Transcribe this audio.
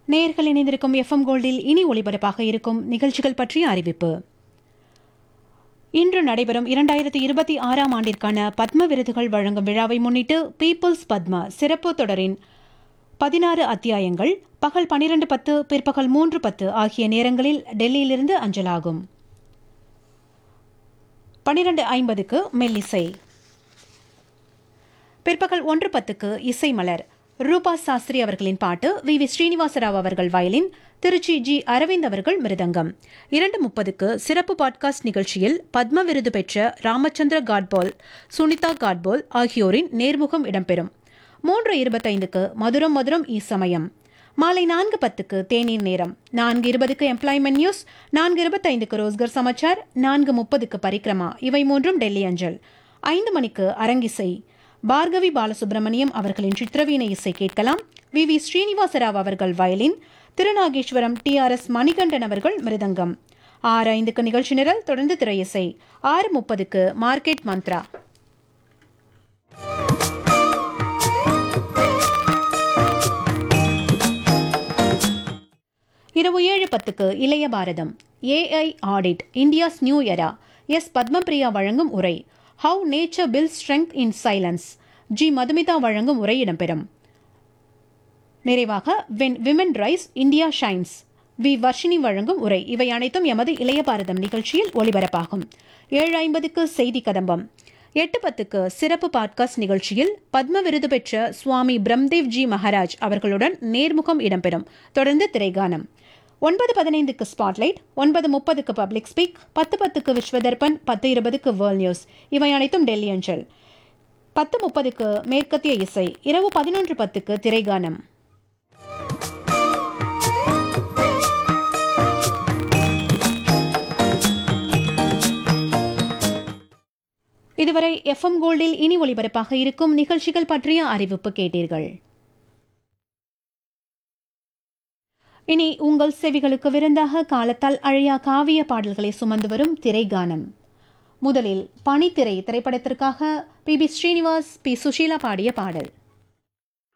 நேயர்கள் இணைந்திருக்கும் எஃப்எம் கோல்டில் இனி ஒளிபரப்பாக இருக்கும் நிகழ்ச்சிகள் பற்றிய அறிவிப்பு இன்று நடைபெறும் இரண்டாயிரத்தி இருபத்தி ஆறாம் ஆண்டிற்கான பத்ம விருதுகள் வழங்கும் விழாவை முன்னிட்டு பீப்புள்ஸ் பத்மா சிறப்பு தொடரின் பதினாறு அத்தியாயங்கள் பகல் பனிரெண்டு பத்து பிற்பகல் மூன்று பத்து ஆகிய நேரங்களில் டெல்லியிலிருந்து அஞ்சலாகும் பனிரெண்டு ஐம்பதுக்கு மெல்லிசை பிற்பகல் ஒன்று பத்துக்கு இசை மலர் ரூபா சாஸ்திரி அவர்களின் பாட்டு வி வி ஸ்ரீனிவாசராவ் அவர்கள் வயலின் திருச்சி ஜி அரவிந்த் அவர்கள் மிருதங்கம் இரண்டு முப்பதுக்கு சிறப்பு பாட்காஸ்ட் நிகழ்ச்சியில் பத்ம விருது பெற்ற ராமச்சந்திர காட்போல் சுனிதா காட்போல் ஆகியோரின் நேர்முகம் இடம்பெறும் மூன்று இருபத்தைந்துக்கு மதுரம் மதுரம் ஈ சமயம் மாலை நான்கு பத்துக்கு தேநீர் நேரம் நான்கு இருபதுக்கு எம்ப்ளாய்மெண்ட் நியூஸ் நான்கு இருபத்தைந்துக்கு ரோஸ்கர் சமாச்சார் நான்கு முப்பதுக்கு பரிக்ரமா இவை மூன்றும் டெல்லி அஞ்சல் ஐந்து மணிக்கு அரங்கிசை பார்கவி பாலசுப்ரமணியம் அவர்களின் சித்திரவீண இசை கேட்கலாம் வி வி ஸ்ரீனிவாசராவ் அவர்கள் violin Thirunageswaram T R S Manikandan அவர்கள் மிருதங்கம் ஆறு ஐந்துக்கு நிகழ்ச்சி நிரல் தொடர்ந்து திரையிசை ஆறு முப்பதுக்கு மார்க்கெட் மந்த்ரா இரவு ஏழு பத்துக்கு Ilaiya Bharatham AI audit India's new era S Padmapriya வழங்கும் உரை how nature build strength in silence G Madhumitha வழங்கும் உரை இடம்பெறும் நிறைவாக when women rise India shines V Varshini வழங்கும் உரை இவை அனைத்தும் எமது இளைய பாரதம் நிகழ்ச்சியில் ஒலிபரப்பாகும் ஏழு ஐம்பதுக்கு செய்தி கதம்பம் எட்டு பத்துக்கு சிறப்பு பாட்காஸ்ட் நிகழ்ச்சியில் பத்ம விருது பெற்ற சுவாமி பிரம்தேவ் ஜி மகாராஜ் அவர்களுடன் நேர்முகம் இடம்பெறும் தொடர்ந்து திரைகானம் ஒன்பது பதினைந்துக்கு ஸ்பாட்லைட் ஒன்பது முப்பதுக்கு பப்ளிக் ஸ்பீக் பத்து பத்துக்கு விஸ்வதர்பன் பத்து இருபதுக்கு வேர்ல்ட் நியூஸ் இவை அனைத்தும் டெல்லி அஞ்சல் பத்து முப்பதுக்கு மேற்கத்திய இசை இரவு பதினொன்று பத்துக்கு திரைகானம் இதுவரை எஃப்எம் கோல்டில் இனி ஒளிபரப்பாக இருக்கும் நிகழ்ச்சிகள் பற்றிய அறிவிப்பு கேட்டீர்கள் இனி உங்கள் செவிகளுக்கு விருந்தாக காலத்தால் அழியா காவிய பாடல்களை சுமந்து வரும் திரைகானம் முதலில் பனித்திரை திரைப்படத்திற்காக P B Srinivas P Susheela பாடிய பாடல்